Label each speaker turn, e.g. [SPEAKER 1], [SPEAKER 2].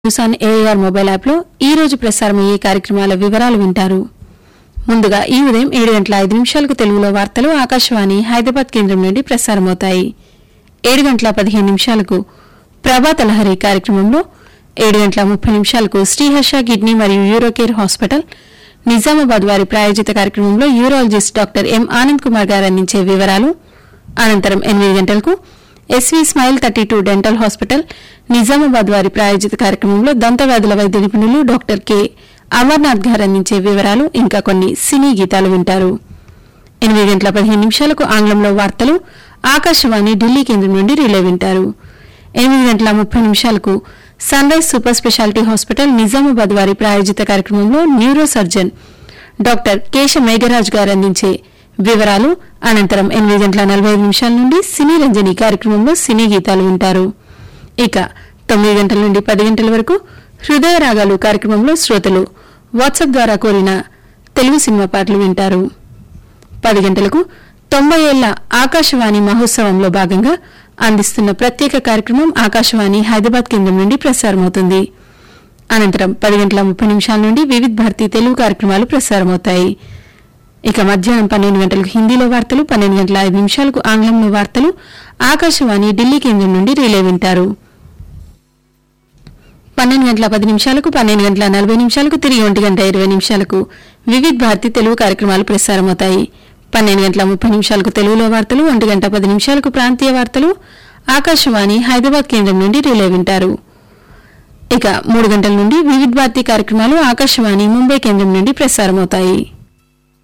[SPEAKER 1] news on AR mobile యాప్లో ఈ రోజు ప్రసారమయ్యే కార్యక్రమాల వివరాలు వింటారు ముందుగా ఈ ఉదయం ఏడు గంటల ఐదు నిమిషాలకు తెలుగులో వార్తలు ఆకాశవాణి హైదరాబాద్ కేంద్రం నుండి ప్రసారమవుతాయి ఏడు గంటల పదిహేను నిమిషాలకు ప్రభాత లహరి కార్యక్రమంలో ఏడు గంటల ముప్పై నిమిషాలకు శ్రీహర్ష కిడ్నీ మరియు యూరోకేర్ హాస్పిటల్ నిజామాబాద్ వారి ప్రాయోజిత కార్యక్రమంలో urologist doctor M Anand Kumar garu అందించే వివరాలు అనంతరం ఎనిమిది గంటలకు S V smile thirty two dental hospital Nizamabad వారి ప్రాయోజిత కార్యక్రమంలో దంతవ్యాధుల వైద్య నిపుణులు డాక్టర్ కె అమర్నాథ్ గారు అందించే వివరాలు ఇంకా కొన్ని సినీ గీతాలు వింటారు ఎనిమిది గంటల పదిహేను నిమిషాలకు ఆంగ్లంలో వార్తలు ఆకాశవాణి ఢిల్లీ కేంద్రం నుండి రిలే వింటారు ఎనిమిది గంటల ముప్పై నిమిషాలకు sunrise super speciality hospital Nizamabad వారి ప్రాయోజిత కార్యక్రమంలో neuro surgeon doctor Kesha Megharaj garu అందించే వివరాలు అనంతరం ఎనిమిది గంటల నలభై ఐదు నిమిషాల నుండి సినీ రంజని కార్యక్రమంలో సినీ గీతాలు వింటారు ఇక తొమ్మిది గంటల నుండి పది గంటల వరకు హృదయ రాగాలు కార్యక్రమంలో శ్రోతలు వాట్సాప్ ద్వారా కోరిన తెలుగు సినిమా పాటలు వింటారు పది గంటలకు తొంభై ఏళ్ల ఆకాశవాణి మహోత్సవంలో భాగంగా అందిస్తున్న ప్రత్యేక కార్యక్రమం ఆకాశవాణి హైదరాబాద్ కేంద్రం నుండి ప్రసారమవుతుంది అనంతరం పది గంటల ముప్పై నిమిషాల నుండి వివిధ భారతి తెలుగు కార్యక్రమాలు ప్రసారమవుతాయి ఇక మధ్యాహ్నం పన్నెండు గంటలకు హిందీలో వార్తలు పన్నెండు గంటల ఐదు నిమిషాలకు ఆంగ్లంలో వార్తలు ఆకాశవాణి ఢిల్లీ కేంద్రం నుండి రిలే వింటారు పన్నెండు గంటల పది నిమిషాలకు పన్నెండు గంటల నలభై నిమిషాలకు తిరిగి ఒంటి గంట ఇరవై నిమిషాలకు వివిధ భారతి తెలుగు కార్యక్రమాలు ప్రసారమవుతాయి పన్నెండు గంటల ముప్పై నిమిషాలకు తెలుగులో వార్తలు ఒంటి గంట పది నిమిషాలకు ప్రాంతీయ వార్తలు ఆకాశవాణి హైదరాబాద్ కేంద్రం నుండి రిలే వింటారు ఇక మూడు గంటల నుండి వివిధ భారతి కార్యక్రమాలు ఆకాశవాణి ముంబై కేంద్రం నుండి ప్రసారమవుతాయి